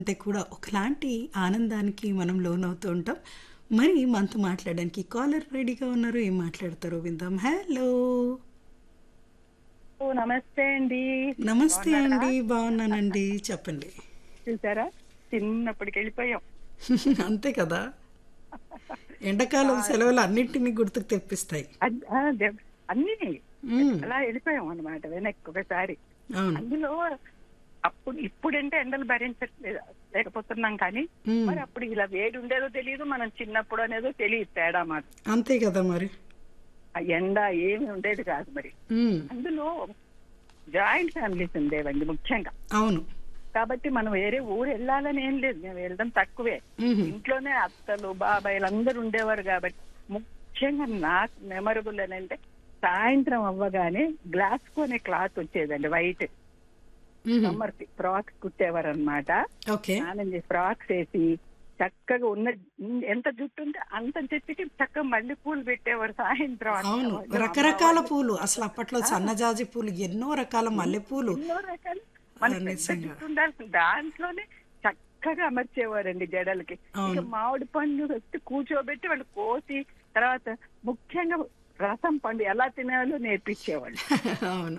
అంటే కూడా ఒకలాంటి ఆనందానికి మనం లోనవుతూ ఉంటాం మరి మనతో మాట్లాడడానికి కాలర్ రెడీగా ఉన్నారు ఏం మాట్లాడతారో విందాం హలో ఓ, నమస్తే అండి నమస్తే అండి బాగున్నానండి చెప్పండి చూసారా చిన్నప్పటికి వెళ్ళిపోయాం అంతే కదా ఎండాకాలం సెలవులు అన్నింటినీ గుర్తుకు తెప్పిస్తాయి అద్- ఆ, దెబ్- అన్ని మ్మ్. అలా వెళ్ళిపోయాం అనమాట వెనక్కి ఒకసారి అవును అందులో అప్పుడు ఇప్పుడంటే ఎండలు భరించట్లేదు లేకపోతున్నాం కానీ మ్మ్. మరి అప్పుడు ఇలా వేడి ఉండేదో తెలియదు మనం చిన్నప్పుడు అనేదో తెలియదు తేడా మాట అంతే కదా మరి ఆ ఎండ ఏమి ఉండేది కాదు మరి ఉమ్, అందులో జాయింట్ ఫ్యామిలీస్ ఉండేవండి ముఖ్యంగా అవును కాబట్టి మనం వేరే ఊరు వెళ్ళాలని ఏం లేదు మేము వెళ్ళడం తక్కువే ఉహు, ఇంట్లోనే అత్తలు బాబాయిలు అందరూ ఉండేవారు కాబట్టి ముఖ్యంగా నాకు మెమరబుల్ అని అంటే సాయంత్రం అవ్వగానే గ్లాస్ కొనే క్లాత్ వచ్చేదండి వైట్ ఉహు. సమ్మర్ ఫ్రాక్స్ కుట్టేవారు అనమాట ఓకే స్నానం చేసి ఫ్రాక్స్ వేసి చక్కగా ఉన్న ఎంత జుట్టు ఉంటే అంత జుట్టుకి చక్కగా మల్లె పూలు పెట్టేవారు సాయంత్రం అంతా. అవును వాళ్ళు రకరకాల పూలు అసలు అప్పట్లో సన్నజాజి పూలు ఎన్నో రకాల మల్లెపూలు ఎన్నో రకాలు మన పెద్ద నిజంగా. జుట్టు ఉండాల్సిన దాంట్లోనే చక్కగా అమర్చేవారండి జడలకి ఇక అవును. మామిడి పండు వచ్చి కూర్చోబెట్టి వాళ్ళు కోసి తర్వాత ముఖ్యంగా రసం పండు ఎలా తినాలో నేర్పించేవాళ్ళు అవును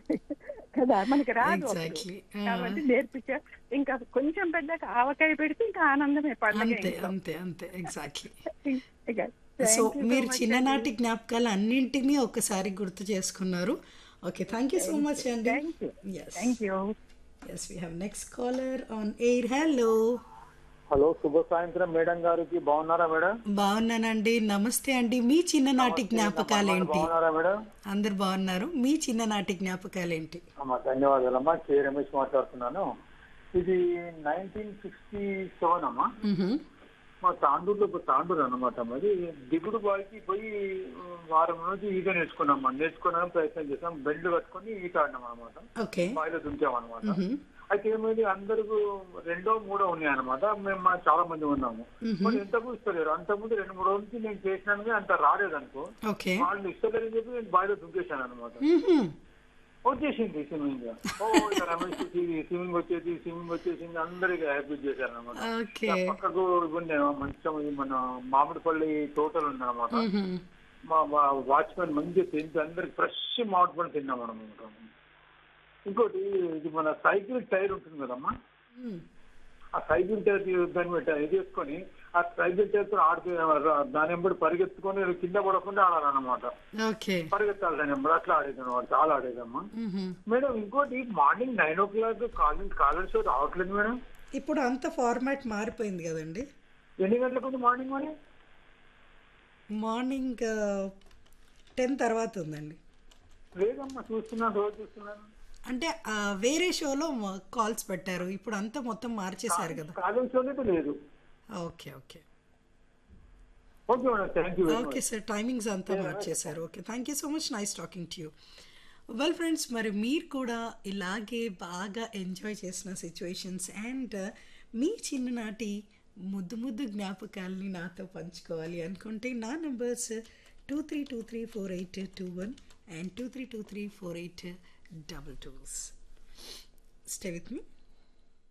కదా మనకి రాదు అప్పుడు. Exactly. ఆ. కాబట్టి నేర్పించా ఇంకా కొంచెం పెద్దగా ఆవకాయ పెడితే ఇంకా ఆనందమే పండుగ అంతే ఇంట్లో. అంతే అంతే ఎగ్జాక్ట్లీ ఇక సో thank you so మీరు much చిన్ననాటి జ్ఞాపకాలు అన్నింటినీ ఒకసారి గుర్తు చేసుకున్నారు okay thank you so much అండి Thank you. Yes thank you yes we have next caller on air hello hello శుభ సాయంత్రం మేడం గారికి బాగున్నారా మేడం బాగున్నానండి నమస్తే అండి మీ చిన్ననాటి జ్ఞాపకాలు ఏంటి బాగున్నారా మేడం అందరు బాగున్నారు మీ చిన్ననాటి జ్ఞాపకాలు ఏంటి అమ్మా ధన్యవాదాలమ్మా కే రమేష్ మాట్లాడుతున్నాను ఇది నైన్టీన్ సిక్స్టీ సెవెన్ అమ్మా మ్హూ. మా తాండూరులో ఒక తాండూరు అనమాట మరి దిగుడు బావికి పోయి ఉమ్, వారం రోజు ఈత నేర్చుకున్నాం నేర్చుకోవడానికి ప్రయత్నం చేసాం బెండ్లు కట్టుకొని ఈత ఆడినాం అనమాట ఓకే బావిలో దుంకాం అనమాట మ్హూ. అయితే ఏమైంది అందరూ రెండో మూడో ఉన్నాయి అనమాట మేము మా చాలా మంది ఉన్నాము మరి ఎంత ఇస్తలేరు అంతకుముందు రెండు మూడు రోజుల నుంచి నేను చేసినాను అంత రాలేదనుకో ఓకే వాళ్ళు ఇస్తలేరని చెప్పి నేను బావిలో దుంకేశాను అనమాట మ్హూ. వచ్చేసింది స్విమ్మింగ్ ఓ ఇక రమేష్ స్విమ్మింగ్ వచ్చేసి స్విమ్మింగ్ వచ్చేసింది అందరికి హ్యాపీ చేశారు అనమాట ఓకే పక్కకు ఉండే మంచం ఇది మన మామిడిపల్లి తోటలు ఉన్నాయన్నమాట మ్హూ. మా మా వాచ్మెన్ మంచిగా తింటే అందరికి ఫ్రెష్ మామిడి పండు తిన్నాం అనమాట ఇంకోటి ఇది మన సైకిల్ టైర్ ఉంటుంది కదమ్మా మ్. ఆ సైకిల్ టైర్ దాన్ని పెట్టి ఇది వేసుకొని ఆ సైకిల్ టైర్ తో ఆడుతూ దాని వెంబడి పరిగెత్తుకొని కింద పడకుండా ఆడాలన్నమాట ఓకే పరిగెత్తాలి దాని వెంబడి అట్లా ఆడేది అనమాట చాలా ఆడేదమ్మా మ్హూ. మేడం ఇంకోటి morning nine o'clock calling caller show రావట్లేదు మేడం ఇప్పుడు అంత ఫార్మాట్ మారిపోయింది కదండి ఎన్ని గంటలకు ఉంది మార్నింగ్ మరి మార్నింగ్ టెన్ తర్వాత ఉందండి లేదమ్మా చూస్తున్నాను రోజు చూస్తున్నాను అంటే ఆ, వేరే షోలో కాల్స్ పెట్టారు ఇప్పుడు అంతా మొత్తం మార్చేశారు కదా కాలింగ్ షో అయితే లేదు okay okay okay madam thank you very okay sir timings అంతా మార్చేశారు okay thank you so much nice talking to you well friends మరి మీరు కూడా ఇలాగే బాగా ఎంజాయ్ చేసిన సిచ్యువేషన్స్ అండ్ మీ చిన్ననాటి ముద్దు ముద్దు జ్ఞాపకాలని నాతో పంచుకోవాలి అనుకుంటే నా numbers two three two three four eight two one and two three two three four eight double twos stay with me